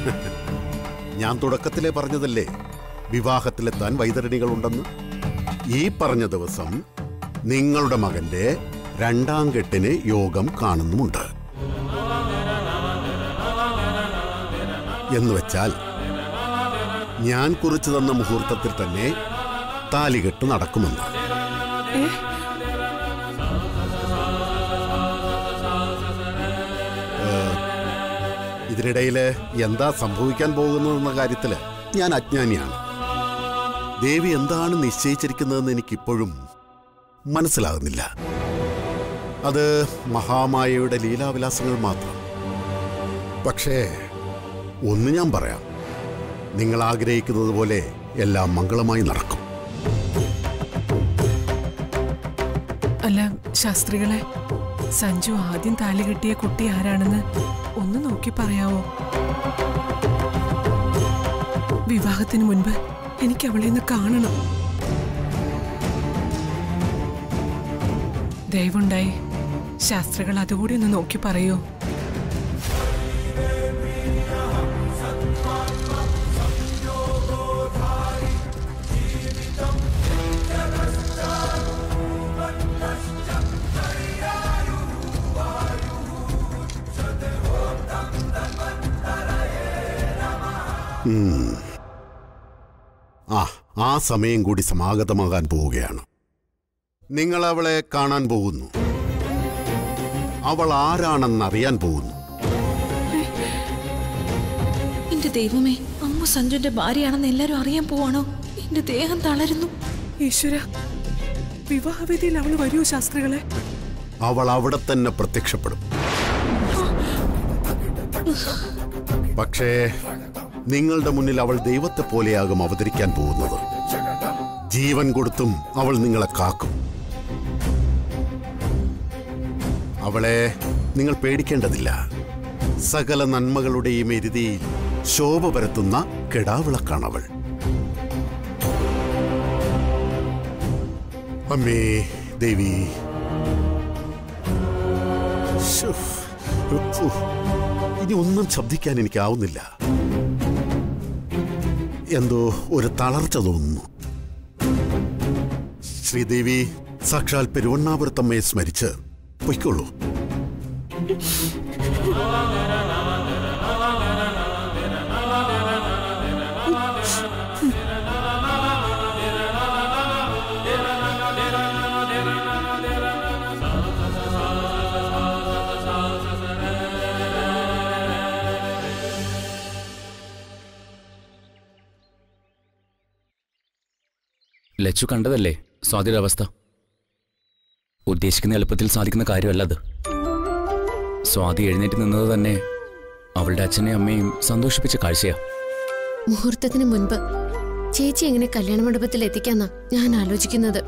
ഞാൻ തുടക്കത്തിലെ പറഞ്ഞതല്ലേ വിവാഹത്തിലെത്താൻ വൈതരണികളുണ്ടെന്ന് ഈ പറഞ്ഞ ദിവസം നിങ്ങളുടെ മകന്റെ രണ്ടാം കെട്ടിന് യോഗം കാണുന്നുമുണ്ട് എന്നുവെച്ചാൽ ഞാൻ കുറിച്ചു തന്ന മുഹൂർത്തത്തിൽ തന്നെ താലികെട്ട് നടക്കുമെന്ന് ഇതിനിടയിൽ എന്താ സംഭവിക്കാൻ പോകുന്നതെന്ന കാര്യത്തില് ഞാൻ അജ്ഞാനിയാണ് ദേവി എന്താണ് നിശ്ചയിച്ചിരിക്കുന്നതെന്ന് എനിക്കിപ്പോഴും മനസ്സിലാകുന്നില്ല അത് മഹാമായയുടെ ലീലാവിലാസങ്ങൾ മാത്രം പക്ഷേ ഒന്ന് ഞാൻ പറയാം നിങ്ങൾ ആഗ്രഹിക്കുന്നത് പോലെ എല്ലാം മംഗളമായി നടക്കും അല്ല ശാസ്ത്രികളെ സഞ്ജു ആദ്യം താലി കെട്ടിയ കുട്ടി ആരാണെന്ന് ഒന്ന് നോക്കി പറയാവോ വിവാഹത്തിന് മുൻപ് എനിക്ക് അവളെ ഒന്ന് കാണണം ദയവുണ്ടായി ശാസ്ത്രികൾ അതുകൂടി ഒന്ന് നോക്കി പറയൂ ആ ആ സമയം കൂടി സമാഗതമാകാൻ പോവുകയാണ് നിങ്ങൾ അവളെ കാണാൻ പോകുന്നു അവൾ ആരാണെന്ന് അറിയാൻ പോകുന്നു എന്റെ ദൈവമേ അമ്മ സഞ്ജുന്റെ ഭാര്യയാണെന്ന് എല്ലാരും അറിയാൻ പോവാണോ എന്റെ ദേഹം തളരുന്നു ഈശ്വര വിവാഹവേദിയിൽ അവൾ വരുമോ ശാസ്ത്രികളെ അവൾ അവിടെ തന്നെ പ്രത്യക്ഷപ്പെടും പക്ഷേ നിങ്ങളുടെ മുന്നിൽ അവൾ ദൈവത്തെ പോലെയാകും അവതരിക്കാൻ പോകുന്നത് ജീവൻ കൊടുത്തും അവൾ നിങ്ങളെ കാക്കും അവളെ നിങ്ങൾ പേടിക്കേണ്ടതില്ല സകല നന്മകളുടെയും എരുതിയിൽ ശോഭ പരത്തുന്ന കെടാവിളക്കാണവൾ അമ്മേ ദേവി ശ്ശോ. ഉഫ്. ഇനി ഒന്നും ശബ്ദിക്കാൻ എനിക്കാവുന്നില്ല എന്തോ ഒരു തളർച്ച തോന്നുന്നു ശ്രീദേവി സാക്ഷാൽ പെരുവണ്ണാപുരത്തമ്മയെ സ്മരിച്ച് പൊയ്ക്കോളൂ ലച്ചു കണ്ടതല്ലേ സ്വാതിയുടെ അവസ്ഥ ഉദ്ദേശിക്കുന്ന എളുപ്പത്തിൽ സാധിക്കുന്ന കാര്യമല്ല അത് സ്വാതി എഴുന്നേറ്റ് നിന്നത് തന്നെ അവളുടെ അച്ഛനെയും അമ്മയും സന്തോഷിപ്പിച്ച കാഴ്ചയാ മുഹൂർത്തത്തിന് മുൻപ് ചേച്ചി എങ്ങനെ കല്യാണ മണ്ഡപത്തിൽ എത്തിക്കാന്നാ ഞാൻ ആലോചിക്കുന്നത്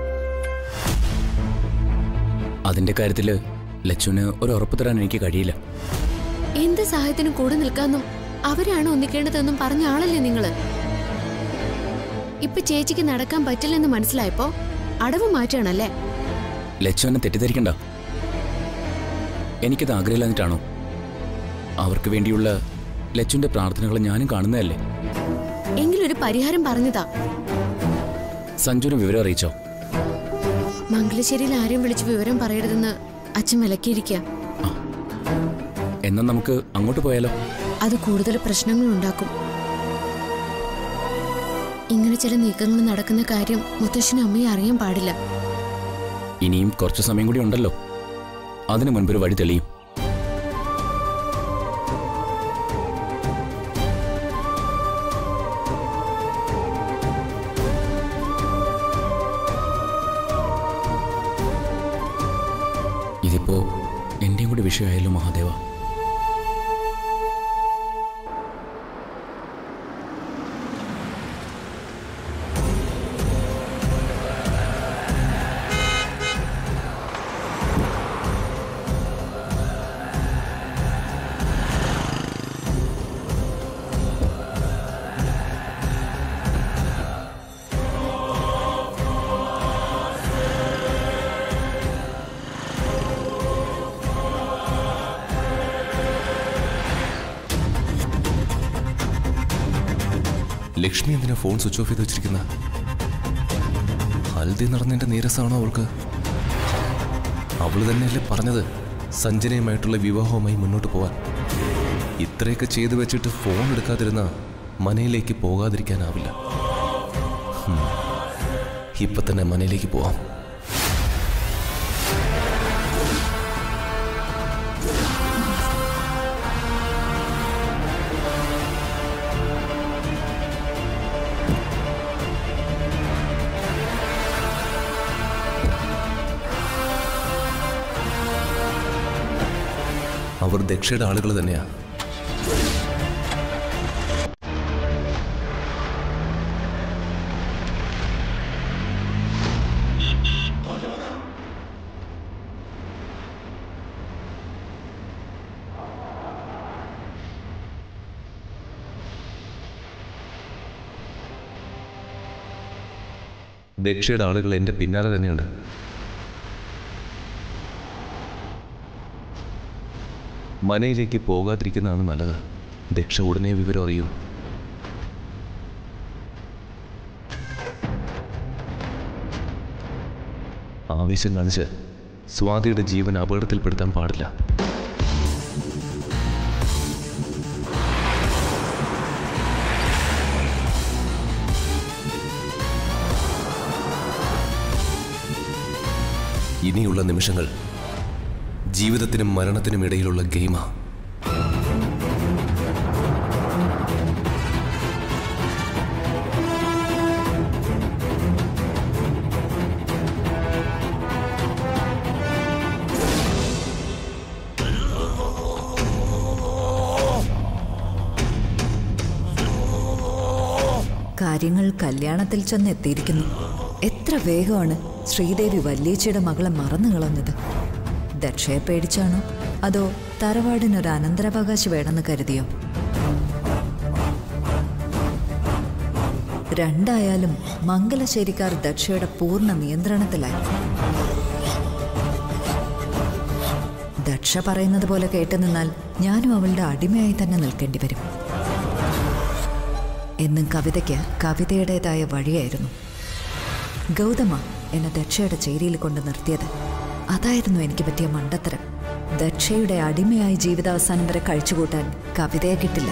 അതിന്റെ കാര്യത്തില് ലച്ചുവിന് ഒരു ഉറപ്പ് തരാൻ എനിക്ക് കഴിയില്ല എന്ത് സഹായത്തിനും കൂടെ നിൽക്കാന്നും അവരാണ് ഒന്നിക്കേണ്ടതെന്നും പറഞ്ഞ ആളല്ലേ നിങ്ങള് ഇപ്പൊ ചേച്ചിക്ക് നടക്കാൻ പറ്റില്ലെന്ന് മനസ്സിലായപ്പോ അടവ് മാറ്റാണല്ലേ ലച്ചു എന്നെ തെറ്റിദ്ധരിക്കണ്ട എനിക്കത് ആഗ്രഹമില്ലാഞ്ഞിട്ടാണോ അവർക്ക് വേണ്ടിയുള്ള ലച്ചുവിന്റെ പ്രാർത്ഥനകൾ ഞാനും കാണുന്നതല്ലേ എങ്കിലൊരു പരിഹാരം പറഞ്ഞതാ സഞ്ജുവിന് വിവരം അറിയിച്ചോ മംഗലശ്ശേരിയിൽ ആരെയും വിളിച്ച് വിവരം പറയരുതെന്ന് അച്ഛൻ വിലക്കിയിരിക്കുക എന്നാ നമുക്ക് അങ്ങോട്ട് പോയാലോ അത് കൂടുതൽ പ്രശ്നങ്ങൾ ഉണ്ടാക്കും ഇങ്ങനെ ചില നീക്കങ്ങൾ നടക്കുന്ന കാര്യം മുത്തശ്ശനും അമ്മയും അറിയാൻ പാടില്ല ഇനിയും കുറച്ച് സമയം കൂടി ഉണ്ടല്ലോ അതിനു മുൻപൊരു വഴി തെളിയും ഇതിപ്പോ എന്റെയും കൂടി വിഷയമായല്ലോ മഹാദേവ ലക്ഷ്മി എന്തിനാ ഫോൺ സ്വിച്ച് ഓഫ് ചെയ്ത് വെച്ചിരിക്കുന്ന ഹൽദി നടന്നതിന്റെ നീരസാണോ അവൾക്ക് അവള് തന്നെയല്ലേ പറഞ്ഞത് സഞ്ജനയുമായിട്ടുള്ള വിവാഹവുമായി മുന്നോട്ട് പോവാൻ ഇത്രയൊക്കെ ചെയ്തു വെച്ചിട്ട് ഫോൺ എടുക്കാതിരുന്ന മനയിലേക്ക് പോകാതിരിക്കാനാവില്ല ഹും. ഇപ്പൊ തന്നെ മനയിലേക്ക് പോവാം അവർ ദക്ഷയുടെ ആളുകൾ തന്നെയാ ദക്ഷയുടെ ആളുകൾ എൻ്റെ പിന്നാലെ തന്നെയുണ്ട് മനയിലേക്ക് പോകാതിരിക്കുന്നതാണ് നല്ലത് ദക്ഷ ഉടനെ വിവരം അറിയൂ ആവേശം കാണിച്ച് സ്വാതിയുടെ ജീവൻ അപകടത്തിൽപ്പെടുത്താൻ പാടില്ല ഇനിയുള്ള നിമിഷങ്ങൾ ജീവിതത്തിനും മരണത്തിനും ഇടയിലുള്ള ഗെയിമാ കാര്യങ്ങൾ കല്യാണത്തിൽ ചെന്നെത്തിയിരിക്കുന്നു എത്ര വേഗമാണ് ശ്രീദേവി വല്യേച്ചിയുടെ മകളെ മറന്നു കളഞ്ഞത് ദക്ഷയെ പേടിച്ചാണോ അതോ തറവാടിനൊരു അനന്തരാവകാശി വേണമെന്ന് കരുതിയോ രണ്ടായാലും മംഗലശ്ശേരിക്കാർ ദക്ഷയുടെ പൂർണ്ണ നിയന്ത്രണത്തിലായി ദക്ഷ പറയുന്നത് പോലെ കേട്ടു നിന്നാൽ ഞാനും അവളുടെ അടിമയായി തന്നെ നിൽക്കേണ്ടി വരും എന്നും കവിതയ്ക്ക് കവിതയുടേതായ വഴിയായിരുന്നു ഗൗതമ എന്നെ ദക്ഷയുടെ ചേരിയിൽ കൊണ്ട് നിർത്തിയത് അതായിരുന്നു എനിക്ക് പറ്റിയ മണ്ടത്തരം ദക്ഷയുടെ അടിമയായി ജീവിതാവസാനം വരെ കഴിച്ചുകൂട്ടാൻ കവിതയെ കിട്ടില്ല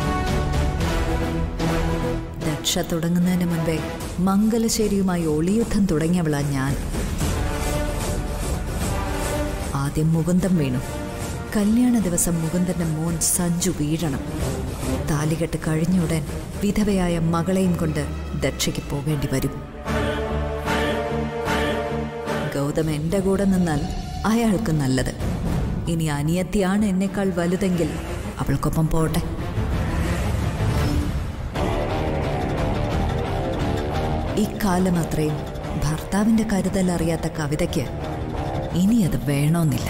ദക്ഷ തുടങ്ങുന്നതിന് മുൻപേ മംഗലശ്ശേരിയുമായി ഒളിയുദ്ധം തുടങ്ങിയവളാ ഞാൻ ആദ്യം മുകുന്ദം വീണു കല്യാണ ദിവസം മുകുന്ദന്റെ മോൻ സഞ്ജു വീഴണം താലികെട്ട് കഴിഞ്ഞുടൻ വിധവയായ മകളെയും കൊണ്ട് ദക്ഷയ്ക്ക് പോകേണ്ടി വരും ഗൗതം എന്റെ കൂടെ നിന്നാൽ അയാൾക്ക് നല്ലത് ഇനി അനിയത്തിയാണ് എന്നെക്കാൾ വലുതെങ്കിൽ അവൾക്കൊപ്പം പോട്ടെ ഇക്കാലം അത്രയും ഭർത്താവിന്റെ കരുതൽ അറിയാത്ത കവിതയ്ക്ക് ഇനി അത് വേണമെന്നില്ല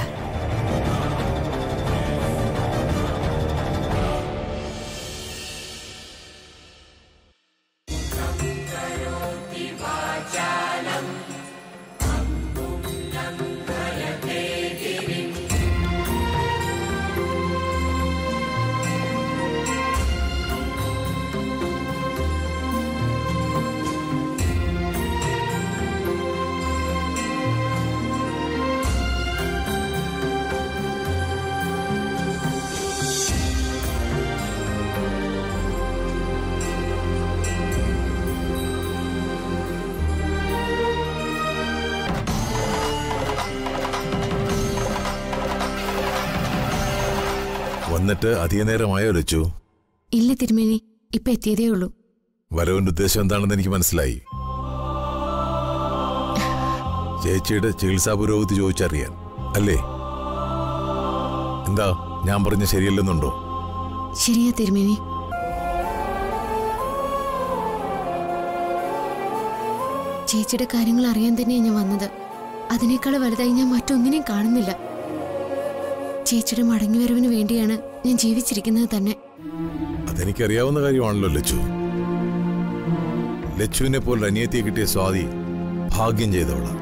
വന്നിട്ട് അധിക നേരമായോ ലച്ചു ഇല്ല തിരുമേനി ഇപ്പൊ എത്തിയതേ ഉള്ളൂ വരവിന്റെ ഉദ്ദേശം എന്താണെന്ന് എനിക്ക് മനസ്സിലായി ചേച്ചിയുടെ ചികിത്സാ പുരോഗതി ചോദിച്ചറിയാൻ അല്ലേ എന്താ ഞാൻ പറഞ്ഞ ശരിയല്ലെന്നുണ്ടോ ശരിയാ തിരുമേനി ചേച്ചിയുടെ കാര്യങ്ങൾ അറിയാൻ തന്നെയാണ് ഞാൻ വന്നത് അതിനേക്കാൾ വലുതായി ഞാൻ മറ്റൊന്നിനെയും കാണുന്നില്ല ചേച്ചിയുടെ മടങ്ങിവരവിന് വേണ്ടിയാണ് ഞാൻ ജീവിച്ചിരിക്കുന്നത് തന്നെ അതെനിക്കറിയാവുന്ന കാര്യമാണല്ലോ ലച്ചു ലച്ചുവിനെ പോലെ അനിയത്തിയെ കിട്ടിയ സ്വാതി ഭാഗ്യം ചെയ്തവളാ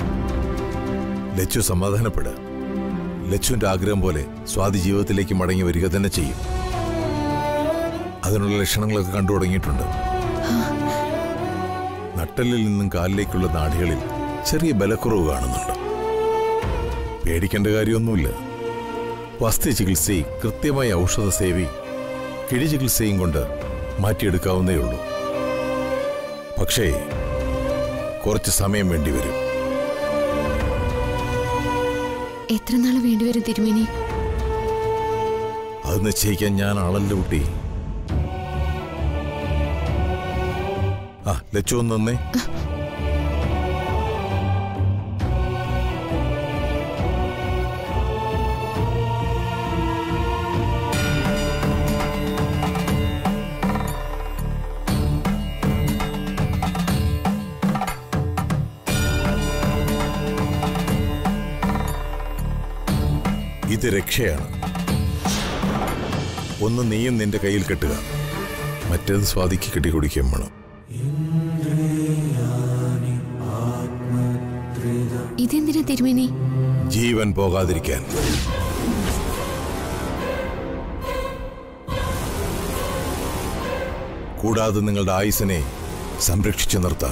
ലച്ചു സമാധാനപ്പെട് ലച്ചുവിന്റെ ആഗ്രഹം പോലെ സ്വാതി ജീവിതത്തിലേക്ക് മടങ്ങി വരിക തന്നെ ചെയ്യും അതിനുള്ള ലക്ഷണങ്ങളൊക്കെ കണ്ടു തുടങ്ങിയിട്ടുണ്ട് നട്ടലിൽ നിന്നും കാലിലേക്കുള്ള നാടികളിൽ ചെറിയ ബലക്കുറവ് കാണുന്നുണ്ട് പേടിക്കേണ്ട കാര്യമൊന്നുമില്ല വസ്തു ചികിത്സയും കൃത്യമായ ഔഷധ സേവയും കിഴി ചികിത്സയും കൊണ്ട് മാറ്റിയെടുക്കാവുന്നേ ഉള്ളൂ പക്ഷേ കുറച്ച് സമയം വേണ്ടിവരും എത്ര നാൾ വേണ്ടിവരും തിരുമേനി അത് നിശ്ചയിക്കാൻ ഞാൻ ആളല്ല കുട്ടി ആ ലച്ചു ഒന്ന് നിന്നേ ഇത് രക്ഷയാണ് ഒന്ന് നീയും നിന്റെ കയ്യിൽ കെട്ടുക മറ്റേത് സ്വാതിക്ക് കെട്ടിക്കൊടുക്കുകയും വേണം ഇതെന്തിനാ തിരുമേനി ജീവൻ പോകാതിരിക്കാൻ കൂടാതെ നിങ്ങളുടെ ആയുസിനെ സംരക്ഷിച്ചു നിർത്താൻ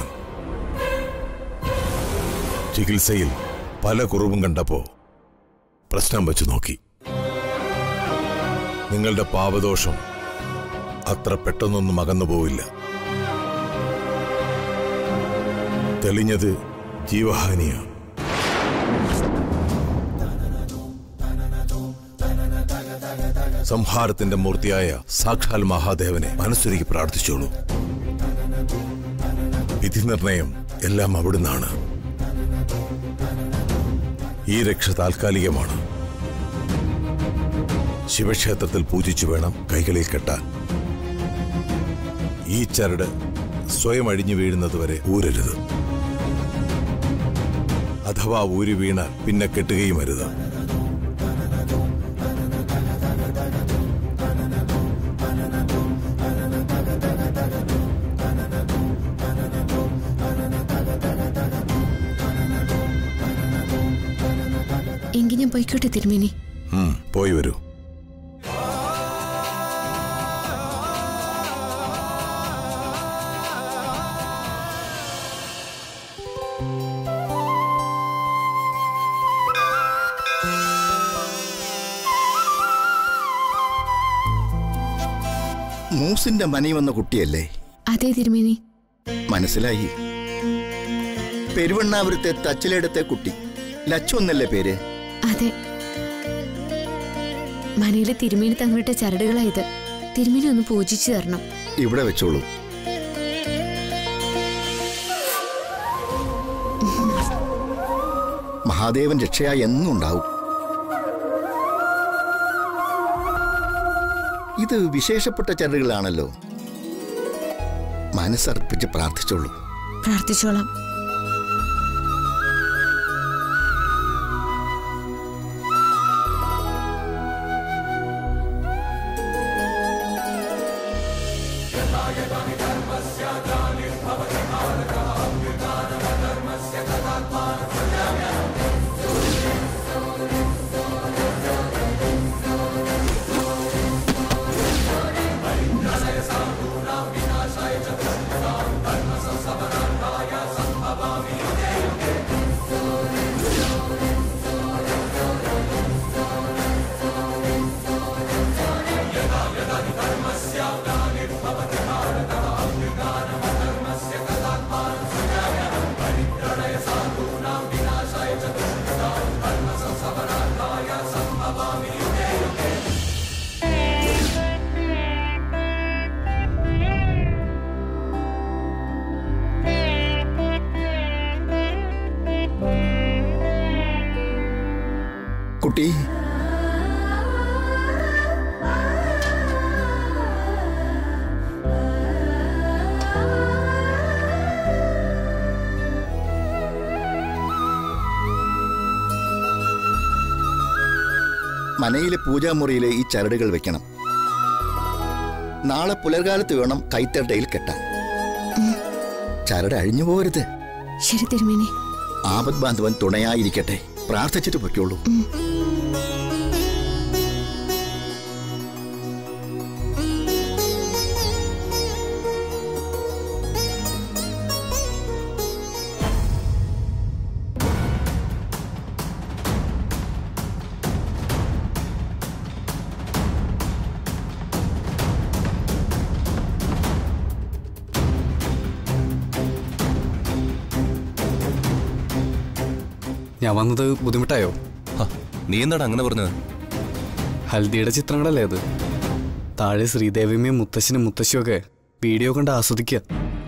ചികിത്സയിൽ പല കുറവും കണ്ടപ്പോ പ്രശ്നം വെച്ച് നോക്കി നിങ്ങളുടെ പാപദോഷം അത്ര പെട്ടെന്നൊന്നും അകന്നു പോവില്ല തെളിഞ്ഞത് ജീവഹാനിയാണ് സംഹാരത്തിന്റെ മൂർത്തിയായ സാക്ഷാൽ മഹാദേവനെ മനസ്സൊരുക്കി പ്രാർത്ഥിച്ചോളൂ വിധി നിർണയം എല്ലാം അവിടുന്നാണ് ഈ രക്ഷ താൽക്കാലികമാണ് ശിവക്ഷേത്രത്തിൽ പൂജിച്ചു വേണം കൈകളിൽ കെട്ടാൻ ഈ ചരട് സ്വയം അഴിഞ്ഞു വീഴുന്നതുവരെ ഊരരുത് അഥവാ ഊരി വീണ പിന്നെ കെട്ടുകയും അരുത് എങ്കിൽ ഞാൻ പോയിക്കോട്ടെ തിരുമേനി ഉം, പോയി വരൂ മൂസിന്റെ മനി വന്ന കുട്ടിയല്ലേ അതെ തിരുമേനി മനസ്സിലായി പെരുവണ്ണാപുരത്തെ തച്ചിലെടുത്ത കുട്ടി ലച്ചു എന്നല്ലേ പേര് അതെ മനയിലെ തിരുമേനി തങ്ങളുടെ ചരടുകളായത് തിരുമേനി ഒന്ന് പൂജിച്ചു തരണം ഇവിടെ വെച്ചോളൂ മഹാദേവൻ രക്ഷയായി എന്നും ഉണ്ടാവും ഇത് വിശേഷപ്പെട്ട ചരടുകളാണല്ലോ മനസ്സർപ്പിച്ച് പ്രാർത്ഥിച്ചോളൂ പ്രാർത്ഥിച്ചോളാം കുട്ടി മനയിലെ പൂജാമുറിയിലെ ഈ ചരടുകൾ വെക്കണം നാളെ പുലർകാലത്ത് വേണം കൈത്തട്ടയിൽ കെട്ടാൻ ചരട് അഴിഞ്ഞു പോകരുത് ശരി തിരുമേനി ആപത് ബാന്ധവൻ തുണയായിരിക്കട്ടെ പ്രാർത്ഥിച്ചിട്ട് പൊയ്ക്കോളൂ ഞാൻ വന്നത് ബുദ്ധിമുട്ടായോ ഹ, നീ എന്താടാ അങ്ങനെ പറഞ്ഞത് ഹൽദിയുടെ ചിത്രങ്ങളല്ലേ അത് താഴെ ശ്രീദേവിയമ്മയും മുത്തശ്ശനും മുത്തശ്ശിയും ഒക്കെ വീഡിയോ കണ്ട് ആസ്വദിക്കുക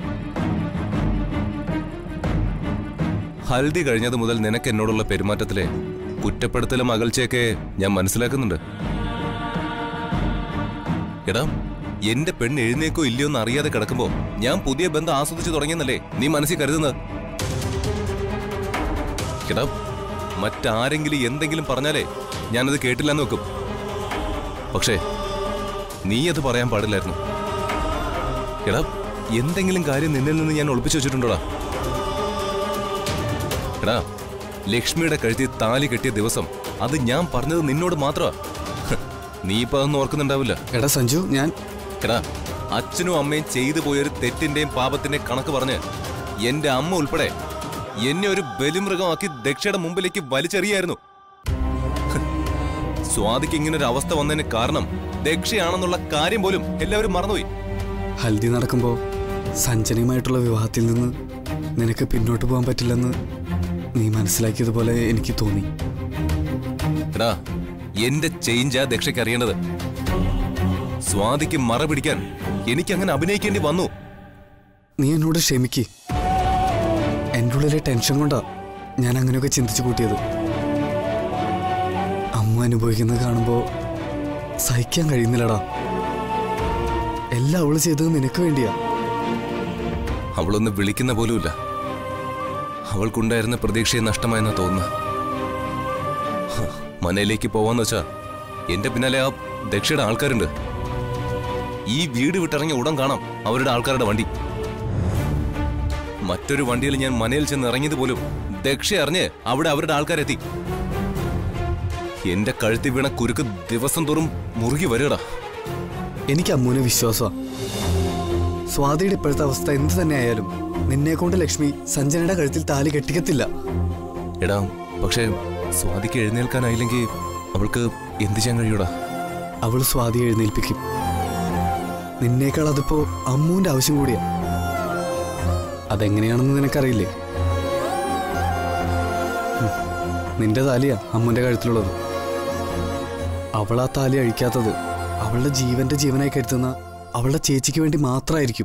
ഹൽദി കഴിഞ്ഞത് മുതൽ നിനക്ക് എന്നോടുള്ള പെരുമാറ്റത്തിലെ കുറ്റപ്പെടുത്തലും അകൽച്ചയൊക്കെ ഞാൻ മനസ്സിലാക്കുന്നുണ്ട് എടാ എന്റെ പെണ്ണ് എഴുന്നേക്കോ ഇല്ലയോ എന്ന് അറിയാതെ കിടക്കുമ്പോ ഞാൻ പുതിയ ബന്ധം ആസ്വദിച്ചു തുടങ്ങിയെന്നല്ലേ നീ മനസ്സിൽ കരുതുന്നത് എടാ മറ്റാരെങ്കിലും എന്തെങ്കിലും പറഞ്ഞാലേ ഞാനത് കേട്ടില്ലെന്ന് വെക്കും പക്ഷേ നീ അത് പറയാൻ പാടില്ലായിരുന്നു എടാ എന്തെങ്കിലും കാര്യം നിന്നിൽ നിന്ന് ഞാൻ ഒളിപ്പിച്ചു വെച്ചിട്ടുണ്ടോടാ എടാ ലക്ഷ്മിയുടെ കഴുത്തിൽ താലി കെട്ടിയ ദിവസം അത് ഞാൻ പറഞ്ഞത് നിന്നോട് മാത്രമാ ഹ്, നീ ഇപ്പൊ അതൊന്നും ഓർക്കുന്നുണ്ടാവില്ല എടാ സഞ്ജു ഞാൻ എടാ അച്ഛനും അമ്മയും ചെയ്തു പോയൊരു തെറ്റിന്റെയും പാപത്തിന്റെയും കണക്ക് പറഞ്ഞ് എന്റെ അമ്മ ഉൾപ്പെടെ എന്നെ ഒരു ബലിമൃഗമാക്കി ദക്ഷയുടെ മുമ്പിലേക്ക് വലിച്ചെറിയായിരുന്നു ഹ്, സ്വാതിക്ക് ഇങ്ങനെ ഒരു അവസ്ഥ വന്നതിന് കാരണം ദക്ഷയാണെന്നുള്ള കാര്യം പോലും എല്ലാവരും മറന്നുപോയി ഹൽദി നടക്കുമ്പോൾ സഞ്ജനയുമായിട്ടുള്ള വിവാഹത്തിൽ നിന്ന് നിനക്ക് പിന്നോട്ട് പോകാൻ പറ്റില്ലെന്ന് നീ മനസ്സിലാക്കിയതുപോലെ എനിക്ക് തോന്നി എടാ എന്റെ ചേഞ്ചാ ദക്ഷയ്ക്ക് അറിയേണ്ടത് സ്വാതിക്ക് മറ പിടിക്കാൻ എനിക്ക് അങ്ങനെ അഭിനയിക്കേണ്ടി വന്നു നീ എന്നോട് ക്ഷമിക്ക് എൻ്റെ ഉള്ളിലെ ടെൻഷൻ കൊണ്ടാ ഞാൻ അങ്ങനെയൊക്കെ ചിന്തിച്ചു കൂട്ടിയത് അമ്മ അനുഭവിക്കുന്നത് കാണുമ്പോൾ സഹിക്കാൻ കഴിയുന്നില്ലടാ എല്ലാം അവള് ചെയ്തത് നിനക്ക് വേണ്ടിയാ അവളൊന്ന് വിളിക്കുന്ന പോലുമില്ല അവൾക്കുണ്ടായിരുന്ന പ്രതീക്ഷയെ നഷ്ടമായെന്നാ തോന്നുന്നു ഹ, മനയിലേക്ക് പോവാന്ന് വെച്ചാ എന്റെ പിന്നാലെ ആ ദക്ഷയുടെ ആൾക്കാരുണ്ട് ഈ വീട് വിട്ടിറങ്ങിയ ഉടൻ കാണാം അവരുടെ ആൾക്കാരുടെ വണ്ടി മറ്റൊരു വണ്ടിയിൽ ഞാൻ മനയിൽ ചെന്ന് ഇറങ്ങിയത് പോലും ദക്ഷ അറിഞ്ഞ് അവിടെ അവരുടെ ആൾക്കാരെത്തി എന്റെ കഴുത്തിൽ വീണ കുരുക്ക് ദിവസം തോറും മുറുകി വരികടാ എനിക്ക് അമ്മൂനെ വിശ്വാസമാണ് സ്വാതിയുടെ ഇപ്പോഴത്തെ അവസ്ഥ എന്ത് തന്നെ ആയാലും നിന്നെ കൊണ്ട് ലക്ഷ്മി സഞ്ജനയുടെ കഴുത്തിൽ താലി കെട്ടിക്കത്തില്ല എടാ പക്ഷേ സ്വാതിക്ക് എഴുന്നേൽക്കാനായില്ലെങ്കിൽ അവൾക്ക് എന്ത് ചെയ്യാൻ കഴിയൂടാ അവൾ സ്വാതി എഴുന്നേൽപ്പിക്കും നിന്നേക്കാൾ അതിപ്പോ അമ്മൂന്റെ ആവശ്യം കൂടിയാ അതെങ്ങനെയാണെന്ന് നിനക്കറിയില്ലേ ഉം. നിന്റെ താലിയാ അമ്മൂന്റെ കഴുത്തിലുള്ളത് അവൾ ആ താലി അഴിക്കാത്തത് അവളുടെ ജീവന്റെ ജീവനായി കരുതുന്ന അവളുടെ ചേച്ചിക്ക് വേണ്ടി മാത്രമായിരിക്കും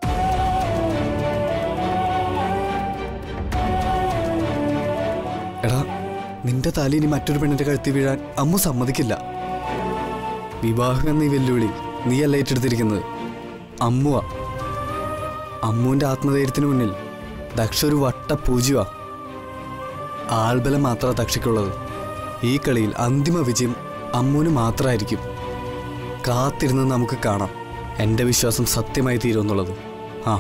എടാ നിന്റെ താലി ഇനി മറ്റൊരു പെണ്ണിന്റെ കഴുത്തിൽ വീഴാൻ അമ്മ സമ്മതിക്കില്ല വിവാഹം എന്ന ഈ വെല്ലുവിളി നീയല്ല ഏറ്റെടുത്തിരിക്കുന്നത് അമ്മുവ അമ്മുവിന്റെ ആത്മധൈര്യത്തിന് മുന്നിൽ ദക്ഷ ഒരു വട്ട പൂജ്യവാ ആൾബലം മാത്രമാണ് ദക്ഷയ്ക്കുള്ളത് ഈ കളിയിൽ അന്തിമ വിജയം അമ്മുവിന് മാത്രമായിരിക്കും കാത്തിരുന്ന് നമുക്ക് കാണാം എൻ്റെ വിശ്വാസം സത്യമായി തീരുമെന്നുള്ളത് ആ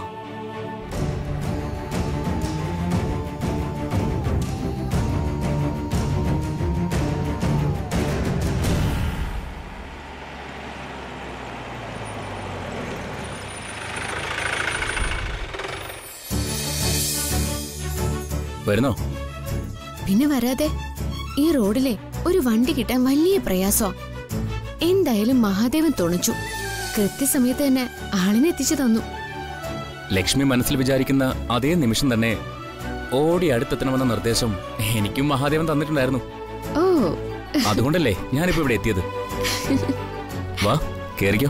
വരുന്നോ പിന്നെ വരാതെ ഈ റോഡിലെ ഒരു വണ്ടി കിട്ടാൻ വലിയ പ്രയാസമാ എന്തായാലും മഹാദേവൻ തുണച്ചു കൃത്യസമയത്ത് തന്നെ ആളിനെ എത്തിച്ചു തന്നു ലക്ഷ്മി മനസ്സിൽ വിചാരിക്കുന്ന അതേ നിമിഷം തന്നെ ഓടി അടുത്തെത്തണമെന്ന നിർദ്ദേശം എനിക്കും മഹാദേവൻ തന്നിട്ടുണ്ടായിരുന്നു ഓ അതുകൊണ്ടല്ലേ ഞാനിപ്പോ ഇവിടെ എത്തിയത് വാ കേറിക്കോ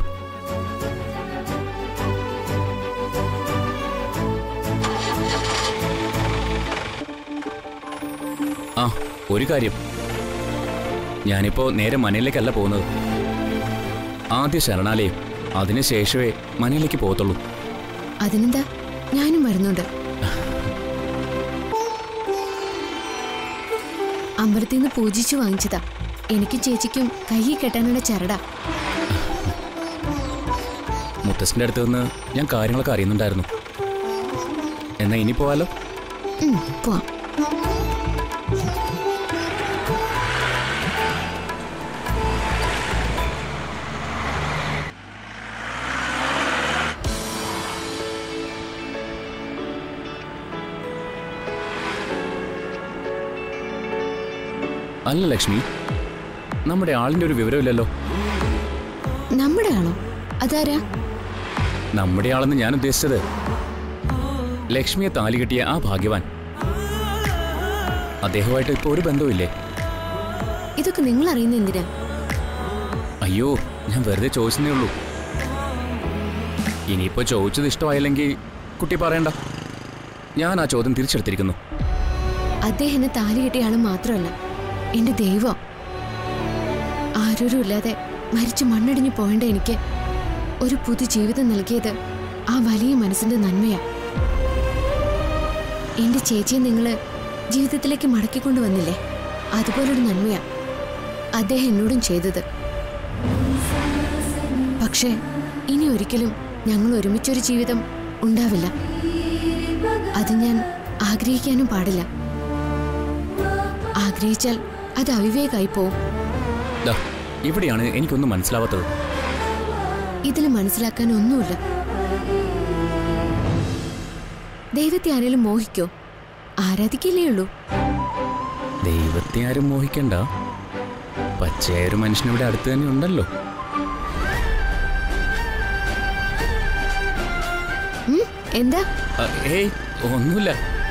ആ ഒരു കാര്യം ഞാനിപ്പോ നേരെ മനയിലേക്കല്ല പോകുന്നത് ആദ്യ ശരണാലയം അതിനുശേഷമേ മനയിലേക്ക് പോകത്തുള്ളൂ അതിനെന്താ ഞാനും വരുന്നുണ്ട് അമ്പലത്തിൽ നിന്ന് പൂജിച്ചു വാങ്ങിച്ചതാ എനിക്കും ചേച്ചിക്കും കയ്യിൽ കെട്ടാനുള്ള ചരടാ മുത്തശ്ശന്റെ അടുത്ത് നിന്ന് ഞാൻ കാര്യങ്ങളൊക്കെ അറിയുന്നുണ്ടായിരുന്നു എന്നാ ഇനി പോവാലോ ഉം, പോവാം അല്ല ലക്ഷ്മി നമ്മുടെ ആളിന്റെ ഒരു വിവരമില്ലല്ലോ നമ്മുടെ ആണോ അതാരാ നമ്മുടെ ആളെന്ന് ഞാൻ ഉദ്ദേശിച്ചത് ലക്ഷ്മിയെ താലി കെട്ടിയ ആ ഭാഗ്യവാൻ അദ്ദേഹമായിട്ട് ഇപ്പോൾ ഒരു ബന്ധവുമില്ലേ ഇതൊക്കെ നിങ്ങൾ അറിയുന്ന എന്തിനാ അയ്യോ ഞാൻ വെറുതെ ചോദിച്ചതേ ഉള്ളൂ ഇനിയിപ്പോൾ ചോദിച്ചത് ഇഷ്ടമായില്ലെങ്കിൽ കുട്ടി പറയണ്ട ഞാൻ ആ ചോദ്യം തിരിച്ചെടുത്തിരിക്കുന്നു അദ്ദേഹം എന്നെ താലി കെട്ടിയ ആള് മാത്രമല്ല എന്റെ ദൈവം ആരോരും ഇല്ലാതെ മരിച്ചു മണ്ണടിഞ്ഞു പോകേണ്ട എനിക്ക് ഒരു പുതു ജീവിതം നൽകിയത് ആ വലിയ മനസ്സിന്റെ നന്മയാ എന്റെ ചേച്ചിയെ നിങ്ങള് ജീവിതത്തിലേക്ക് മടക്കിക്കൊണ്ടു വന്നില്ലേ അതുപോലൊരു നന്മയാ അദ്ദേഹം എന്നോടും ചെയ്തത് പക്ഷേ ഇനി ഒരിക്കലും ഞങ്ങൾ ഒരുമിച്ചൊരു ജീവിതം ഉണ്ടാവില്ല അത് ഞാൻ ആഗ്രഹിക്കാനും പാടില്ല ആഗ്രഹിച്ചാൽ അത് അവിവേകായി പോവും ദാ ഇവിടെയാണ് എനിക്കൊന്നും മനസ്സിലാവാത്തത് ഇതിൽ മനസ്സിലാക്കാൻ ഒന്നുമില്ല ദൈവത്തെ ആരെങ്കിലും മോഹിക്കോ ആരാധിക്കില്ലേ ഉള്ളൂ ദൈവത്തെ ആരും മോഹിക്കണ്ട പച്ചയായൊരു മനുഷ്യനിവിടെ അടുത്ത് തന്നെ ഉണ്ടല്ലോ ഉം, എന്താ അ, ഏയ് ഒന്നുമില്ല